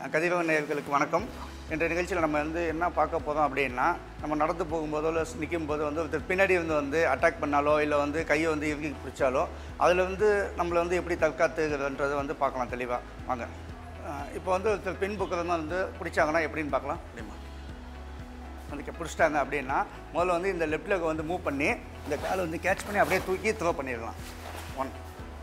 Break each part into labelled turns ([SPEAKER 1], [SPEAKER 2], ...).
[SPEAKER 1] கதிரவன் நேயர்களுக்கு வணக்கம் என்ற நிகழ்ச்சியில் நம்ம வந்து என்ன பார்க்க போகிறோம் அப்படின்னா நம்ம நடந்து போகும்போதோ இல்லை நிற்கும் போது வந்து ஒருத்தர் பின்னாடி வந்து வந்து அட்டாக் பண்ணாலோ இல்லை வந்து கையை வந்து இறுக்கி பிடிச்சாலோ அதில் வந்து நம்மளை வந்து எப்படி தற்காத்துக்கிறதுன்றதை வந்து பார்க்கலாம் தெளிவாக வாங்க அஹ் இப்போ வந்து ஒருத்தர் பின் பக்கம் வந்து பிடிச்சாங்கன்னா எப்படின்னு பார்க்கலாம் அப்படிமா வந்து பிடிச்சிட்டாங்க அப்படின்னா முதல்ல வந்து இந்த லெஃப்ட் லெக் வந்து மூவ் பண்ணி இந்த காலை வந்து கேட்ச் பண்ணி அப்படியே தூக்கி த்ரோ பண்ணிடலாம் ஒன்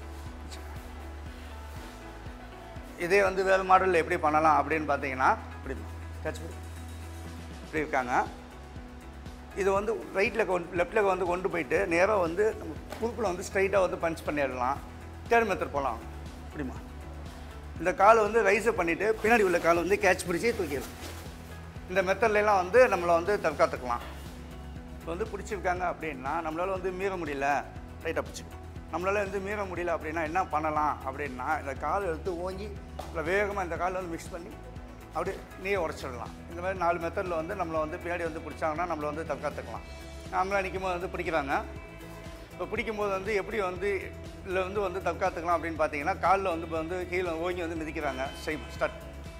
[SPEAKER 1] இதே வந்து வேறு மாடலில் எப்படி பண்ணலாம் அப்படின்னு பார்த்தீங்கன்னா இப்படி கேட்ச் பண்ணி இப்படி இருக்காங்க இது வந்து ரைட் லெக் வந்து லெஃப்ட் லெக் வந்து கொண்டு போயிட்டு நேராக வந்து நம்ம குறுக்கில் வந்து ஸ்ட்ரைட்டாக வந்து பஞ்ச் பண்ணிடலாம் தேர்ட் மெத்தட் போகலாம் இப்படிமா இந்த காலை வந்து ரைஸை பண்ணிவிட்டு பின்னாடி உள்ள காலை வந்து கேட்ச் பிடிச்சி தூக்கிடலாம் இந்த மெத்தட்லாம் வந்து நம்மளை வந்து தற்காத்துக்கலாம் இப்போ வந்து பிடிச்சிருக்காங்க அப்படின்னா நம்மளால் வந்து மீற முடியல ரைட்டாக பிடிச்சிக்கலாம் நம்மளால் வந்து மீற முடியல அப்படின்னா என்ன பண்ணலாம் அப்படின்னா இந்த கால் எடுத்து ஓங்கி இல்லை வேகமாக இந்த காலை வந்து மிக்ஸ் பண்ணி அப்படியே நீயே உடச்சிடலாம் இந்த மாதிரி நாலு மெத்தடில் வந்து நம்மளை வந்து பின்னாடி வந்து பிடிச்சாங்கன்னா நம்மளை வந்து தற்காத்துக்கலாம் நம்மளாம் நிற்கும் போது வந்து பிடிக்கிறாங்க இப்போ பிடிக்கும்போது வந்து எப்படி வந்து இதில் வந்து வந்து தற்காத்துக்கலாம் அப்படின்னு பார்த்தீங்கன்னா காலில் வந்து இப்போ வந்து கீழே ஓங்கி வந்து மிதிக்கிறாங்க செய் ஸ்டார்ட்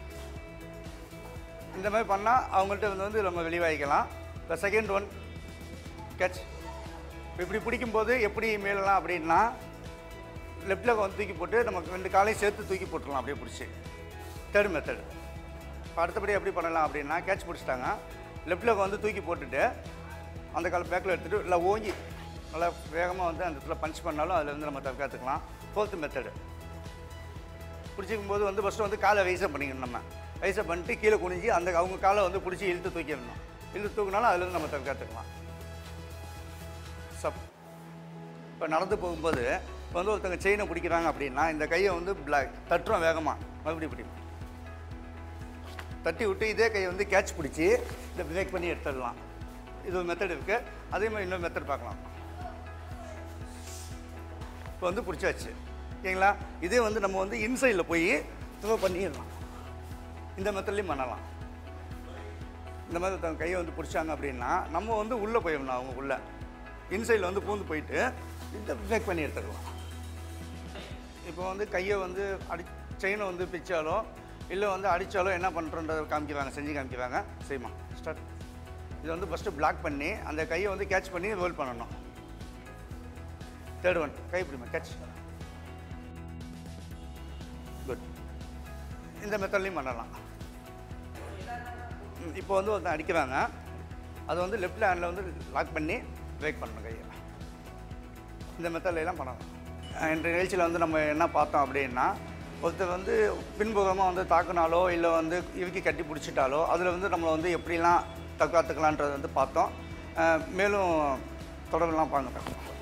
[SPEAKER 1] இந்த மாதிரி பண்ணால் அவங்கள்ட்ட வந்து வந்து நம்ம வெளிவாகிக்கலாம் இப்போ செகண்ட் ஒன் கேட்ச் இப்படி பிடிக்கும்போது எப்படி மேலலாம் அப்படின்னா லெஃப்ட் லெக் வந்து தூக்கி போட்டு நமக்கு ரெண்டு காலையும் சேர்த்து தூக்கி போட்டுடலாம் அப்படியே பிடிச்சி தேர்ட் மெத்தடு இப்போ அடுத்தபடி எப்படி பண்ணலாம் அப்படின்னா கேட்ச் பிடிச்சிட்டாங்க லெஃப்ட் லெக் வந்து தூக்கி போட்டுட்டு அந்த கால் பேக்கில் எடுத்துகிட்டு இல்லை ஓங்கி நல்லா வேகமாக வந்து அந்த இடத்துல பஞ்ச் பண்ணாலும் அதில் வந்து நம்ம தற்காத்துக்கலாம் ஃபோர்த்து மெத்தடு பிடிச்சிக்கும் போது வந்து ஃபஸ்ட்டு வந்து காலை ரைஸப் பண்ணிக்கணும் நம்ம ரைஸப் பண்ணிட்டு கீழே குனிஞ்சு அந்த அவங்க காலை வந்து பிடிச்சி இழுத்து தூக்கிடணும் இழுத்து தூக்கினாலும் அதுலேருந்து நம்ம தற்காத்துக்கலாம் சப் இப்போ நடந்து போகும்போது இப்போ வந்து ஒருத்தங்க செயினை பிடிக்கிறாங்க அப்படின்னா இந்த கையை வந்து பிளாக் தட்டுறோம் வேகமாக மறுபடியும் பிடிக்கும் தட்டி விட்டு இதே கையை வந்து கேட்ச் பிடிச்சி இதை பிரேக் பண்ணி எடுத்துடலாம் இது ஒரு மெத்தட் இருக்குது அதே மாதிரி இன்னொரு மெத்தட் பார்க்கலாம் இப்போ வந்து பிடிச்சாச்சு ஓகேங்களா இதே வந்து நம்ம வந்து இன்சைடில் போய் த்ரோ பண்ணிடலாம் இந்த மெத்தட்லேயும் பண்ணலாம் இந்த மாதிரி ஒருத்தவங்க கையை வந்து பிடிச்சாங்க அப்படின்னா நம்ம வந்து உள்ளே போயிடணும் அவங்க உள்ளே இன்சைடில் வந்து பூந்து போயிட்டு இந்த பிரேக் பண்ணி எடுத்துக்கலாம் இப்போ வந்து கையை வந்து அடி செயினை வந்து பிச்சாலோ இல்லை வந்து அடித்தாலோ என்ன பண்ணுறோன்றதை காமிக்கிறாங்க செஞ்சு காமிக்கிறாங்க செய்யுமா ஸ்டார்ட் இதை வந்து ஃபஸ்ட்டு பிளாக் பண்ணி அந்த கையை வந்து கேட்ச் பண்ணி ரோல் பண்ணணும் தேர்ட் ஒன் கை பிடிமா கேட்ச் குட் இந்த மெத்தட்லையும் பண்ணலாம் ம், இப்போ வந்து ஒருத்தன் அடிக்கிறாங்க அது வந்து லெஃப்ட் ஹேண்டில் வந்து லாக் பண்ணி பிரேக் பண்ணணும் கையை இந்த மெத்தட்ல எல்லாம் பண்ணலாம் அஹ் இன்றைய நிகழ்ச்சியில் வந்து நம்ம என்ன பார்த்தோம் அப்படின்னா ஒருத்தர் வந்து பின்புறமாக வந்து தாக்குனாலோ இல்லை வந்து இறுக்கி கட்டி பிடிச்சிட்டாலோ அதில் வந்து நம்மளை வந்து எப்படிலாம் தற்காத்துக்கலான்றதை வந்து பார்த்தோம் அஹ் மேலும் தொடர்பெல்லாம் பாருங்க